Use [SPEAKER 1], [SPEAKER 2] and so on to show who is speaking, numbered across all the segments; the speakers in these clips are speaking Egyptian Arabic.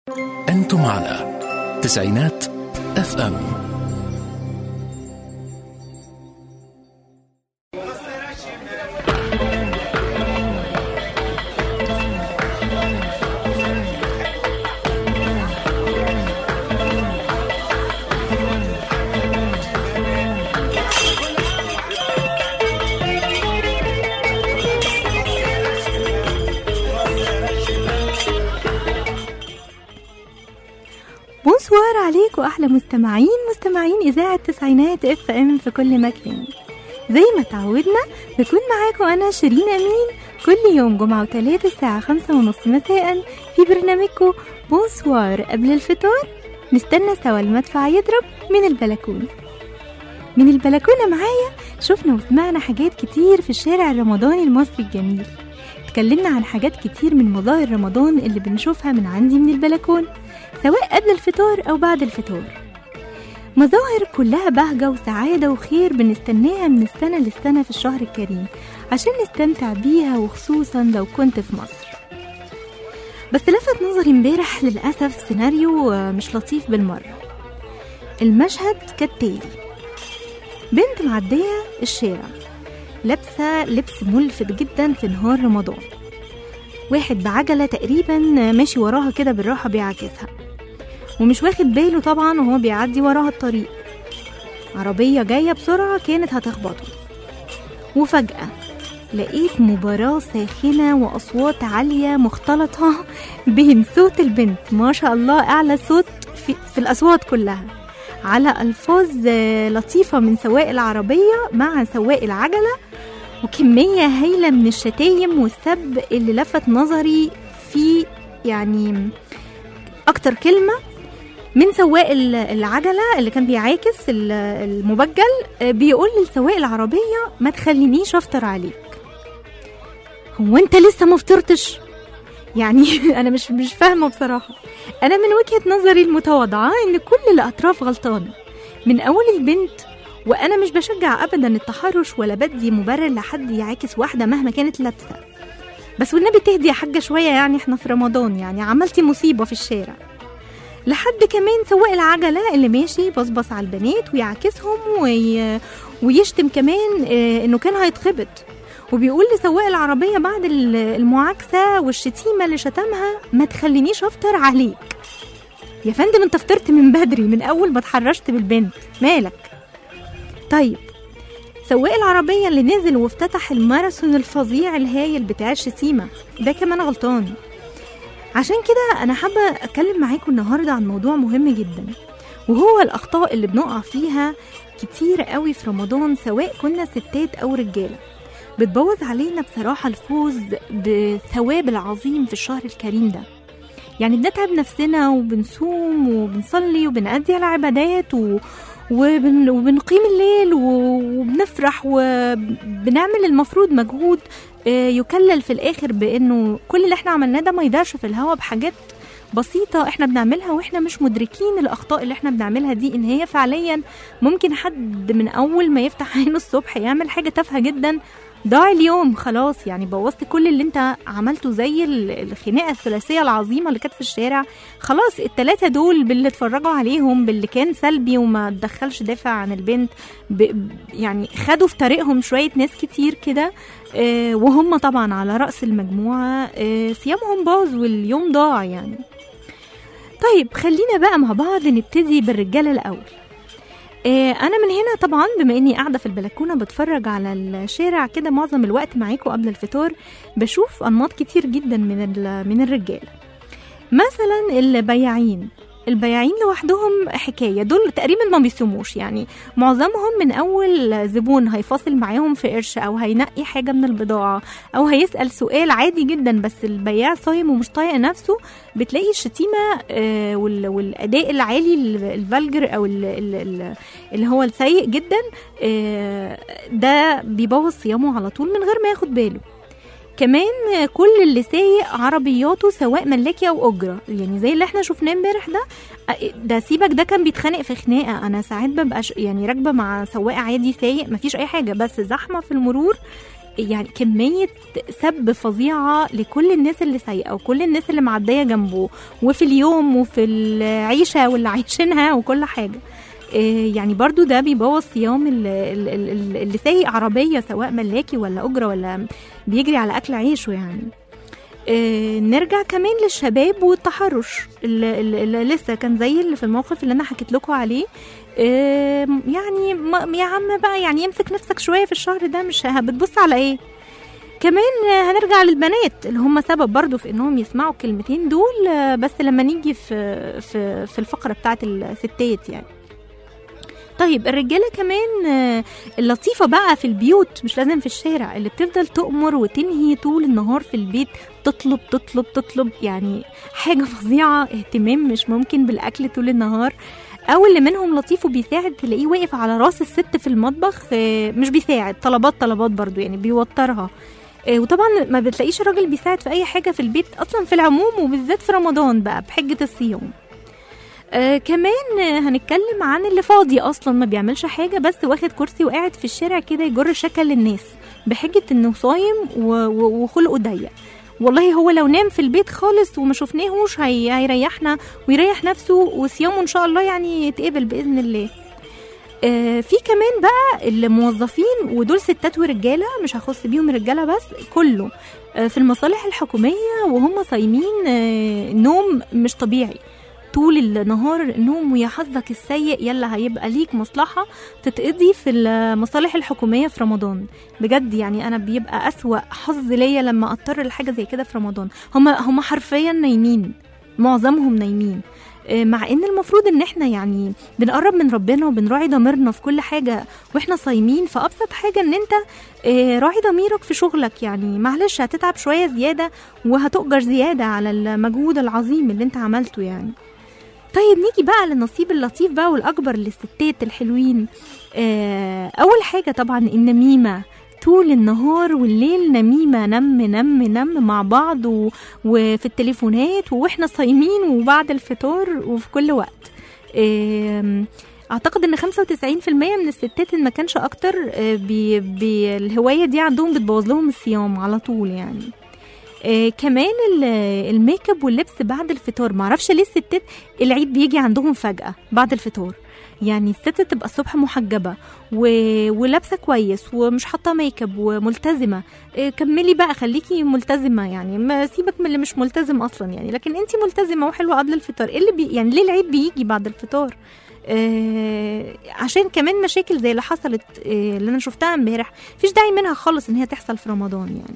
[SPEAKER 1] أنتم على تسعينات اف ام
[SPEAKER 2] بونسوار عليكم احلى مستمعين مستمعين اذاعه تسعينات اف ام في كل مكان زي ما تعودنا بكون معاكم انا شيرين امين كل يوم جمعه وثلاث الساعه خمسة ونص مساء في برنامجكم بونسوار قبل الفطار نستنى سوا المدفع يضرب من البلكونه من البلكونه معايا شفنا وسمعنا حاجات كتير في الشارع الرمضاني المصري الجميل اتكلمنا عن حاجات كتير من مظاهر رمضان اللي بنشوفها من عندي من البلكونه سواء قبل الفطار أو بعد الفطار مظاهر كلها بهجة وسعادة وخير بنستناها من السنة للسنة في الشهر الكريم عشان نستمتع بيها وخصوصا لو كنت في مصر بس لفت نظري امبارح للأسف سيناريو آه، مش لطيف بالمرة المشهد كالتالي بنت معدية الشارع لابسة لبس ملفت جدا في نهار رمضان واحد بعجلة تقريبا ماشي وراها كده بالراحة بيعاكسها ومش واخد باله طبعا وهو بيعدي وراها الطريق عربية جاية بسرعة كانت هتخبطه وفجأة لقيت مباراة ساخنة وأصوات عالية مختلطة بين صوت البنت ما شاء الله أعلى صوت في, في الأصوات كلها على ألفاظ آه، لطيفة من سواق العربية مع سواق العجلة وكمية هايلة من الشتايم والسب اللي لفت نظري في يعني أكتر كلمة من سواق ال- العجلة اللي كان بيعاكس ال- المبجل آه، بيقول للسواق العربية ما تخلينيش أفطر عليك هو أنت لسه ما فطرتش يعني أنا مش مش فاهمة بصراحة أنا من وجهة نظري المتواضعة إن كل الأطراف غلطانة من أول البنت وانا مش بشجع ابدا التحرش ولا بدي مبرر لحد يعاكس واحده مهما كانت لابسه بس والنبي تهدي يا حاجه شويه يعني احنا في رمضان يعني عملتي مصيبه في الشارع لحد كمان سواق العجله اللي ماشي بصبص على البنات ويعاكسهم وي... ويشتم كمان آه، انه كان هيتخبط وبيقول لسواق العربيه بعد ال- المعاكسه والشتيمه اللي شتمها ما تخلينيش افطر عليك يا فندم انت فطرت من بدري من اول ما اتحرشت بالبنت مالك طيب سواق العربية اللي نزل وافتتح الماراثون الفظيع الهايل بتاع الشتيمة ده كمان غلطان عشان كده أنا حابة أتكلم معاكم النهاردة عن موضوع مهم جدا وهو الأخطاء اللي بنقع فيها كتير قوي في رمضان سواء كنا ستات أو رجالة بتبوظ علينا بصراحة الفوز بالثواب العظيم في الشهر الكريم ده يعني بنتعب نفسنا وبنصوم وبنصلي وبنأدي على عبادات و... وبن... وبنقيم الليل و- وبنفرح وبنعمل المفروض مجهود آه، يكلل في الاخر بانه كل اللي احنا عملناه ده ما يضيعش في الهوا بحاجات بسيطة احنا بنعملها واحنا مش مدركين الاخطاء اللي احنا بنعملها دي ان هي فعليا ممكن حد من اول ما يفتح عينه الصبح يعمل حاجة تافهة جدا ضاع اليوم خلاص يعني بوظت كل اللي انت عملته زي ال- الخناقة الثلاثية العظيمة اللي كانت في الشارع خلاص التلاتة دول باللي اتفرجوا عليهم باللي كان سلبي وما تدخلش دافع عن البنت ب يعني خدوا في طريقهم شوية ناس كتير كده آه، وهم طبعا على رأس المجموعة آه، صيامهم باظ واليوم ضاع يعني طيب خلينا بقى مع بعض نبتدي بالرجالة الأول آه، انا من هنا طبعا بما اني قاعده في البلكونه بتفرج على الشارع كده معظم الوقت معاكم قبل الفطار بشوف انماط كتير جدا من ال- من الرجال مثلا البياعين البياعين لوحدهم حكايه دول تقريبا ما بيصوموش يعني معظمهم من اول زبون هيفاصل معاهم في قرش او هينقي حاجه من البضاعه او هيسال سؤال عادي جدا بس البياع صايم ومش طايق نفسه بتلاقي الشتيمه آه، وال- والاداء العالي ال- الفالجر او ال- ال- ال- اللي هو السيء جدا آه، ده بيبوظ صيامه على طول من غير ما ياخد باله كمان كل اللي سايق عربياته سواء ملاكي او اجره يعني زي اللي احنا شفناه امبارح ده ده سيبك ده كان بيتخانق في خناقه انا ساعات ببقى ش- يعني راكبه مع سواق عادي سايق مفيش اي حاجه بس زحمه في المرور يعني كميه سب فظيعه لكل الناس اللي سايقه وكل الناس اللي معديه جنبه وفي اليوم وفي العيشه واللي عايشينها وكل حاجه إيه يعني برضو ده بيبوظ صيام ال- ال- ال- اللي سايق عربية سواء ملاكي ولا أجرة ولا بيجري على أكل عيشه يعني إيه نرجع كمان للشباب والتحرش اللي, اللي اللي لسه كان زي اللي في الموقف اللي أنا حكيت لكم عليه إيه يعني ما يا عم بقى يعني امسك نفسك شوية في الشهر ده مش ه- بتبص على ايه كمان آه، هنرجع للبنات اللي هم سبب برضو في انهم يسمعوا الكلمتين دول آه، بس لما نيجي في في في الفقره بتاعت الستات يعني طيب الرجاله كمان آه، اللطيفه بقى في البيوت مش لازم في الشارع اللي بتفضل تؤمر وتنهي طول النهار في البيت تطلب تطلب تطلب يعني حاجه فظيعه اهتمام مش ممكن بالاكل طول النهار او اللي منهم لطيف وبيساعد تلاقيه واقف على راس الست في المطبخ آه، مش بيساعد طلبات طلبات برضو يعني بيوترها آه، وطبعا ما بتلاقيش راجل بيساعد في اي حاجه في البيت اصلا في العموم وبالذات في رمضان بقى بحجه الصيام آه كمان آه، هنتكلم عن اللي فاضي اصلا ما بيعملش حاجه بس واخد كرسي وقاعد في الشارع كده يجر شكل للناس بحجه انه صايم و- و- وخلقه ضيق والله هو لو نام في البيت خالص وما شفناهوش هي... هيريحنا ويريح نفسه وصيامه ان شاء الله يعني يتقبل باذن الله آه، في كمان بقى الموظفين ودول ستات ورجاله مش هخص بيهم رجاله بس كله آه، في المصالح الحكوميه وهم صايمين آه، نوم مش طبيعي طول النهار نوم ويا حظك السيء يلا هيبقى ليك مصلحة تتقضي في المصالح الحكومية في رمضان بجد يعني أنا بيبقى أسوأ حظ ليا لما أضطر لحاجة زي كده في رمضان هم هم حرفيا نايمين معظمهم نايمين آه، مع ان المفروض ان احنا يعني بنقرب من ربنا وبنراعي ضميرنا في كل حاجه واحنا صايمين فابسط حاجه ان انت آه، راعي ضميرك في شغلك يعني معلش هتتعب شويه زياده وهتؤجر زياده على المجهود العظيم اللي انت عملته يعني طيب نيجي بقى للنصيب اللطيف بقى والاكبر للستات الحلوين آه، اول حاجه طبعا النميمه طول النهار والليل نميمة نم نم نم مع بعض و... وفي التليفونات واحنا صايمين وبعد الفطار وفي كل وقت آم، اعتقد ان 95% من الستات ان ما كانش اكتر آه، بي... بي... الهوايه دي عندهم بتبوظ لهم الصيام على طول يعني آه كمان ال- الميك اب واللبس بعد الفطار معرفش ليه الستات العيد بيجي عندهم فجأة بعد الفطار يعني الست تبقى الصبح محجبة و... ولابسة كويس ومش حاطة ميك اب وملتزمة آه كملي بقى خليكي ملتزمة يعني ما سيبك من اللي مش ملتزم أصلا يعني لكن انتي ملتزمة وحلوة قبل الفطار ايه اللي بي... يعني ليه العيد بيجي بعد الفطار آه عشان كمان مشاكل زي اللي حصلت آه اللي انا شفتها امبارح مفيش داعي منها خالص ان هي تحصل في رمضان يعني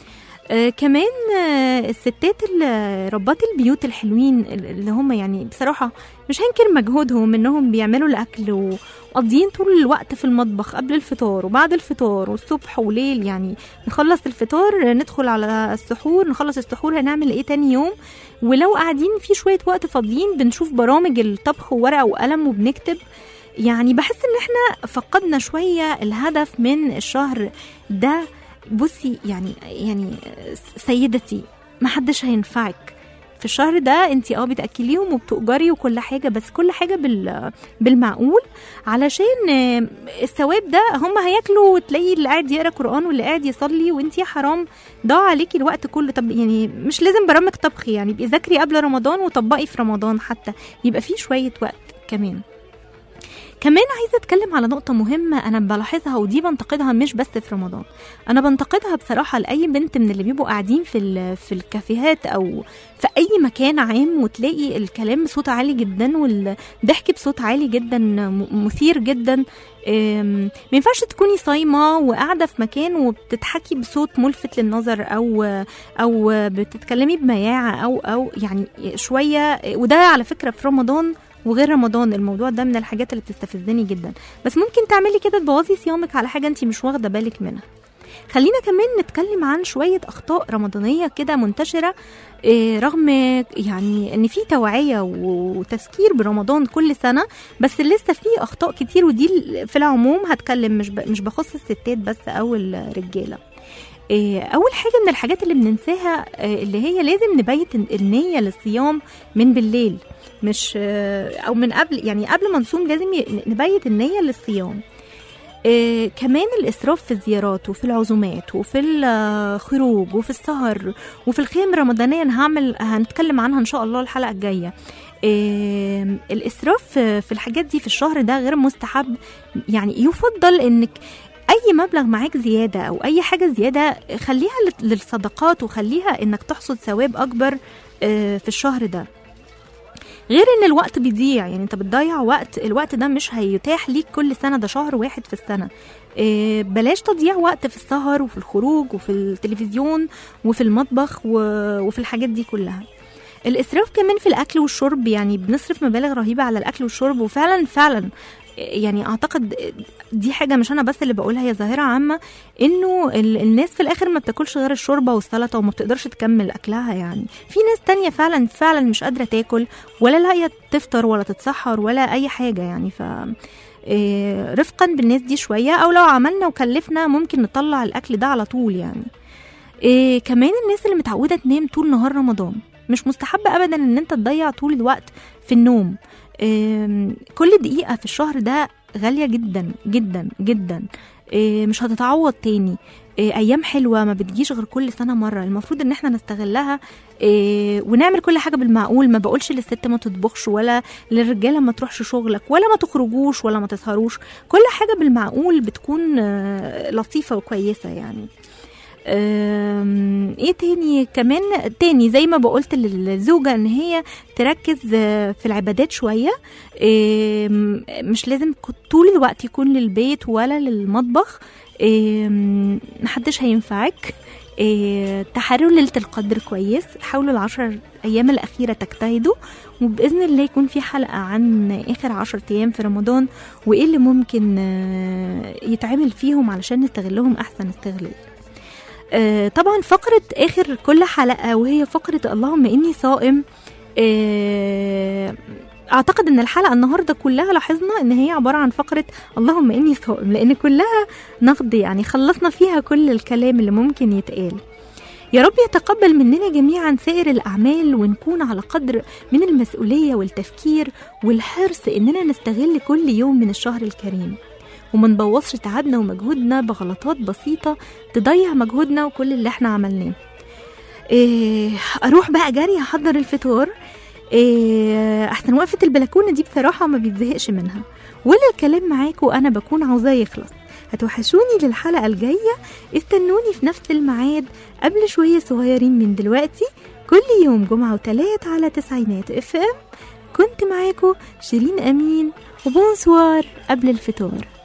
[SPEAKER 2] آه كمان آه الستات اللي- ربات البيوت الحلوين اللي هم يعني بصراحة مش هنكر مجهودهم انهم بيعملوا الاكل وقاضيين طول الوقت في المطبخ قبل الفطار وبعد الفطار والصبح وليل يعني نخلص الفطار ندخل على السحور نخلص السحور هنعمل ايه تاني يوم ولو قاعدين في شوية وقت فاضيين بنشوف برامج الطبخ وورقة وقلم وبنكتب يعني بحس ان احنا فقدنا شوية الهدف من الشهر ده بصي يعني يعني سيدتي محدش هينفعك في الشهر ده انت اه بتاكليهم وبتؤجري وكل حاجه بس كل حاجه بال بالمعقول علشان آه، الثواب ده هم هياكلوا وتلاقي اللي قاعد يقرا قران واللي قاعد يصلي وانت يا حرام ضاع عليكي الوقت كله طب يعني مش لازم برامج طبخ يعني يبقى ذاكري قبل رمضان وطبقي في رمضان حتى يبقى في شويه وقت كمان كمان عايزه اتكلم على نقطه مهمه انا بلاحظها ودي بنتقدها مش بس في رمضان انا بنتقدها بصراحه لاي بنت من اللي بيبقوا قاعدين في ال- في الكافيهات او في اي مكان عام وتلاقي الكلام بصوت عالي جدا والضحك بصوت عالي جدا م- مثير جدا أم، ما ينفعش تكوني صايمه وقاعده في مكان وبتضحكي بصوت ملفت للنظر او او بتتكلمي بمياعه او او يعني شويه وده على فكره في رمضان وغير رمضان الموضوع ده من الحاجات اللي بتستفزني جدا بس ممكن تعملي كده تبوظي صيامك على حاجه انت مش واخده بالك منها خلينا كمان نتكلم عن شوية أخطاء رمضانية كده منتشرة إيه، رغم يعني إن في توعية وتذكير برمضان كل سنة بس لسه في أخطاء كتير ودي في العموم هتكلم مش ب- مش بخص الستات بس أو الرجالة إيه، أول حاجة من الحاجات اللي بننساها إيه، اللي هي لازم نبيت النية للصيام من بالليل مش آه، أو من قبل يعني قبل ما نصوم لازم ي- نبيت النية للصيام آه كمان الإسراف في الزيارات وفي العزومات وفي الخروج وفي السهر وفي الخيم الرمضانية أنا هعمل هنتكلم عنها إن شاء الله الحلقة الجاية آه الإسراف في في الحاجات دي في الشهر ده غير مستحب يعني يفضل إنك أي مبلغ معاك زيادة أو أي حاجة زيادة خليها لل- للصدقات وخليها إنك تحصد ثواب أكبر آه في الشهر ده غير ان الوقت بيضيع يعني انت بتضيع وقت الوقت ده مش هيتاح ليك كل سنه ده شهر واحد في السنه إيه، بلاش تضييع وقت في السهر وفي الخروج وفي التلفزيون وفي المطبخ و- وفي الحاجات دي كلها الاسراف كمان في الاكل والشرب يعني بنصرف مبالغ رهيبه على الاكل والشرب وفعلا فعلا يعني اعتقد دي حاجه مش انا بس اللي بقولها هي ظاهره عامه انه ال- الناس في الاخر ما بتاكلش غير الشوربه والسلطه وما بتقدرش تكمل اكلها يعني في ناس تانية فعلا فعلا مش قادره تاكل ولا لاقيه تفطر ولا تتسحر ولا اي حاجه يعني ف إيه، رفقا بالناس دي شويه او لو عملنا وكلفنا ممكن نطلع الاكل ده على طول يعني إيه كمان الناس اللي متعوده تنام طول نهار رمضان مش مستحب ابدا ان انت تضيع طول الوقت في النوم إيه كل دقيقه في الشهر ده غاليه جدا جدا جدا إيه مش هتتعوض تاني إيه ايام حلوه ما بتجيش غير كل سنه مره المفروض ان احنا نستغلها إيه ونعمل كل حاجه بالمعقول ما بقولش للست ما تطبخش ولا للرجاله ما تروحش شغلك ولا ما تخرجوش ولا ما تسهروش كل حاجه بالمعقول بتكون آه، لطيفه وكويسه يعني أم، ايه تاني كمان تاني زي ما بقولت للزوجة ان هي تركز آه، في العبادات شوية أم، مش لازم ك- طول الوقت يكون للبيت ولا للمطبخ أم، محدش هينفعك إيه، تحروا ليلة القدر كويس حاولوا العشر أيام الأخيرة تجتهدوا وبإذن الله يكون في حلقة عن آخر عشر أيام في رمضان وإيه اللي ممكن آه، يتعمل فيهم علشان نستغلهم أحسن استغلال آه، طبعا فقرة آخر كل حلقة وهي فقرة اللهم إني صائم آه، أعتقد إن الحلقة النهاردة كلها لاحظنا إن هي عبارة عن فقرة اللهم إني صائم لأن كلها نقد يعني خلصنا فيها كل الكلام اللي ممكن يتقال يا رب يتقبل مننا جميعا سائر الأعمال ونكون على قدر من المسؤولية والتفكير والحرص إننا نستغل كل يوم من الشهر الكريم وما نبوظش تعبنا ومجهودنا بغلطات بسيطة تضيع مجهودنا وكل اللي احنا عملناه إيه اروح بقى جري احضر الفطار إيه احسن وقفة البلكونة دي بصراحة ما بيتزهقش منها ولا الكلام معاكم وانا بكون عاوزاه يخلص هتوحشوني للحلقة الجاية استنوني في نفس الميعاد قبل شوية صغيرين من دلوقتي كل يوم جمعة وتلات على تسعينات اف ام كنت معاكم شيرين امين وبونسوار قبل الفطار